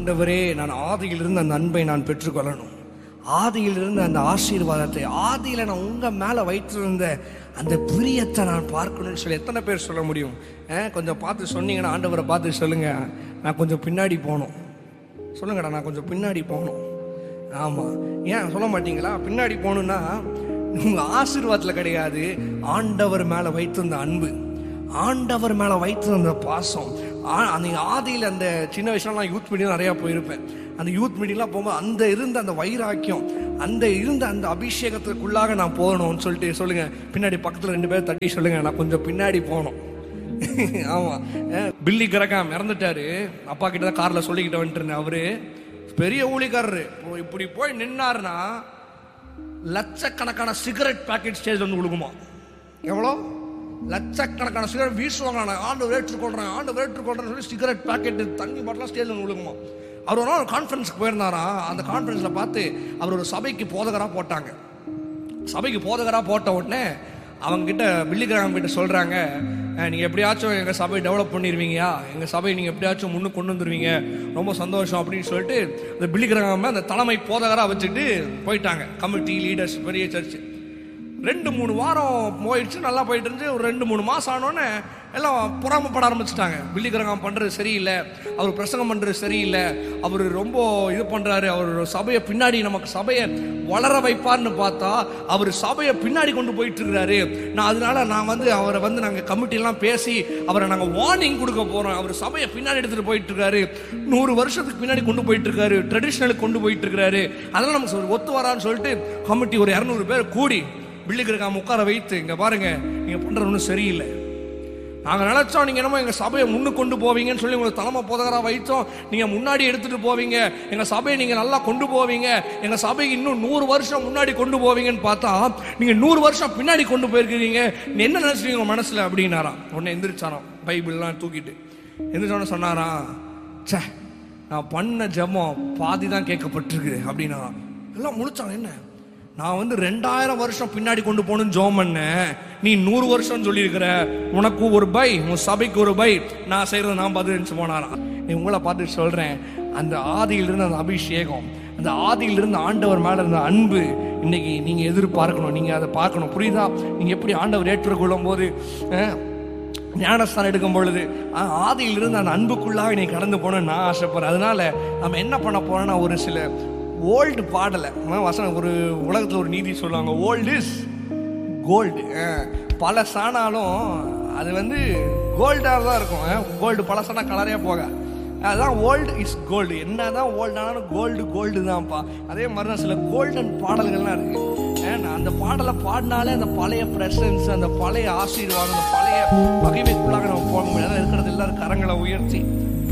ஆண்டவரே நான் ஆதியிலிருந்து அந்த அன்பை நான் பெற்றுக்கொள்ளணும் ஆதியிலிருந்து அந்த ஆசீர்வாதத்தை ஆதியில நான் உங்க மேல வைத்திருந்த அந்த பிரியத்தை நான் பார்க்கணும்னு சொல்லி எத்தனை பேர் சொல்ல முடியும் அஹ், கொஞ்சம் பார்த்து சொன்னீங்கன்னா ஆண்டவரை பார்த்து சொல்லுங்க நான் கொஞ்சம் பின்னாடி போகணும் சொல்லுங்கடா நான் கொஞ்சம் பின்னாடி போகணும் ஆமாம் ஏன் சொல்ல மாட்டீங்களா பின்னாடி போகணுன்னா உங்கள் ஆசீர்வாதத்தில் கிடையாது ஆண்டவர் மேலே வைத்திருந்த அன்பு ஆண்டவர் மேலே வைத்திருந்த பாசம் ஆ- அந்த ஆதியில் அந்த சின்ன வயசுலலாம் யூத் மீட்டிங் நிறையா போயிருப்பேன் அந்த யூத் மீட்டிங்லாம் போகும்போது அந்த இருந்த அந்த வைராக்கியம் அந்த இருந்த அந்த அபிஷேகத்துக்குள்ளாக நான் போகணும்னு சொல்லிட்டு சொல்லுங்க பின்னாடி பக்கத்தில் ரெண்டு பேர் தட்டி சொல்லுங்க நான் கொஞ்சம் பின்னாடி போகணும் ஆமா அஹ் பில்லி கிரகாம் இறந்துட்டாரு அப்பா கிட்ட தான் கார்ல சொல்லிக்கிட்டு வந்துட்டு இருந்தேன் அவரு பெரிய ஊழிக்காரரு இப்போ இப்படி போய் நின்னாருன்னா லட்சக்கணக்கான சிகரெட் பாக்கெட் ஸ்டேஜ் வந்து கொடுக்குமா எவ்வளோ லட்சக்கணக்கான சிகரெட் வீசுவாங்க நான் ஆண்டு ஏற்றுக்கொள்றேன் ஆண்டு ஏற்றுக்கொள்றேன்னு சொல்லி சிகரெட் பாக்கெட் தண்ணி பாட்டிலாம் ஸ்டேஜ் வந்து கொடுக்குமா அவர் ஒரு நாள் கான்ஃபரன்ஸ்க்கு போயிருந்தாரா அந்த கான்ஃபரன்ஸில் பார்த்து அவர் ஒரு சபைக்கு போதகராக போட்டாங்க சபைக்கு போதகரா போட்ட உடனே அவங்க கிட்ட பில்லி கிராமம் கிட்ட சொல்றாங்க "அஹ், நீங்க எப்படியாச்சும் எங்க சபையை டெவலப் பண்ணிடுவீங்கயா எங்க சபையை நீங்க எப்படியாச்சும் முன்னு கொண்டு வந்துருவீங்க ரொம்ப சந்தோஷம் அப்படின்னு சொல்லிட்டு அந்த பில்லி கிராம அந்த தலைமை போதகரா வச்சுட்டு போயிட்டாங்க கமிட்டி லீடர்ஸ் பெரிய சர்ச் ரெண்டு மூணு வாரம் போயிடுச்சு நல்லா போயிட்டு இருந்துச்சு ஒரு ரெண்டு மூணு மாசம் ஆனோடனே எல்லாம் பொறாமப்பட ஆரம்பிச்சிட்டாங்க பில்லி கிரகம் பண்றது சரியில்லை அவர் பிரசங்கம் பண்றது சரியில்லை அவர் ரொம்ப இது பண்றாரு அவர் சபையை பின்னாடி நமக்கு சபையை வளர வைப்பார்னு பார்த்தா அவர் சபையை பின்னாடி கொண்டு போயிட்டு இருக்கிறாரு நான் அதனால நான் வந்து அவரை வந்து நாங்கள் கமிட்டிலாம் பேசி அவரை நாங்கள் வார்னிங் கொடுக்க போறோம் அவர் சபையை பின்னாடி எடுத்துட்டு போயிட்டு இருக்காரு நூறு வருஷத்துக்கு பின்னாடி கொண்டு போயிட்டு இருக்காரு ட்ரெடிஷ்னலுக்கு கொண்டு போயிட்டு இருக்காரு அதெல்லாம் நமக்கு ஒரு ஒத்து வரான்னு சொல்லிட்டு கமிட்டி ஒரு இரநூறு பேர் கூடி பில்லுக்கு உட்கார வைத்து இங்க பாருங்க நீங்க பண்றது ஒன்றும் சரியில்லை நாங்க நினைச்சோம் நீங்க என்னமோ எங்க சபையை முன்னு கொண்டு போவீங்கன்னு சொல்லி உங்களுக்கு தலைமை போதகரா வைத்தோம் நீங்க முன்னாடி எடுத்துட்டு போவீங்க எங்க சபையை நீங்க நல்லா கொண்டு போவீங்க எங்க சபைக்கு இன்னும் நூறு வருஷம் முன்னாடி கொண்டு போவீங்கன்னு பார்த்தா நீங்க நூறு வருஷம் பின்னாடி கொண்டு போயிருக்கிறீங்க நீ என்ன நினைச்சீங்க உங்க மனசுல அப்படின்னாராம் உடனே எந்திரிச்சாராம் பைபிள்லாம் தூக்கிட்டு எந்திரிச்சோன்னு சொன்னாராம் ச்சே நான் பண்ண ஜெபம் பாதி தான் கேட்கப்பட்டிருக்கு அப்படின்னா எல்லாம் முழிச்சாங்க என்ன நான் வந்து ரெண்டாயிரம் வருஷம் பின்னாடி கொண்டு போகணும்னு ஜோம் பண்ணேன் நீ நூறு வருஷம் சொல்லியிருக்கிற உனக்கு ஒரு பை உன் சபைக்கு ஒரு பை நான் செய்யறது நான் பதிலளிச்சு போனாராம் நீ உங்களை பார்த்து சொல்றேன் அந்த ஆதியிலிருந்து அந்த அபிஷேகம் அந்த ஆதியிலிருந்து ஆண்டவர் மேல இருந்த அன்பு இன்னைக்கு நீங்க எதிர்பார்க்கணும் நீங்க அதை பார்க்கணும் புரியுதா நீங்க எப்படி ஆண்டவர் ஏற்றுக்கொள்ளும் போது அஹ், ஞானஸ்தானம் எடுக்கும் பொழுது ஆ- ஆதியிலிருந்து அந்த அன்புக்குள்ளாக நீ கடந்து போகணும்னு நான் ஆசைப்படுறேன் அதனால நம்ம என்ன பண்ண போறோம்னா ஒரு சில ஓல்டு பாடலை அஹ் வசனம் ஒரு உலகத்தில் ஒரு நீதி சொல்லுவாங்க ஓல்டு இஸ் கோல்டு பல சாணாலும் அது வந்து கோல்டாக தான் இருக்கும் கோல்டு பழசானா கலரே போக அதான் ஓல்டு இஸ் கோல்டு என்னதான் ஓல்டு ஆனாலும் கோல்டு கோல்டு தான்ப்பா அதே மாதிரி தான் சில கோல்டன் பாடல்கள்லாம் இருக்கு அஹ் நான் அந்த பாடலை பாடினாலே அந்த பழைய பிரசன்ஸ் அந்த பழைய ஆசீர்வாதம் அந்த பழைய பகைமைக்குள்ளாக நம்ம போக முடியாது இருக்கிறது எல்லாரும் கரங்களை உயர்த்தி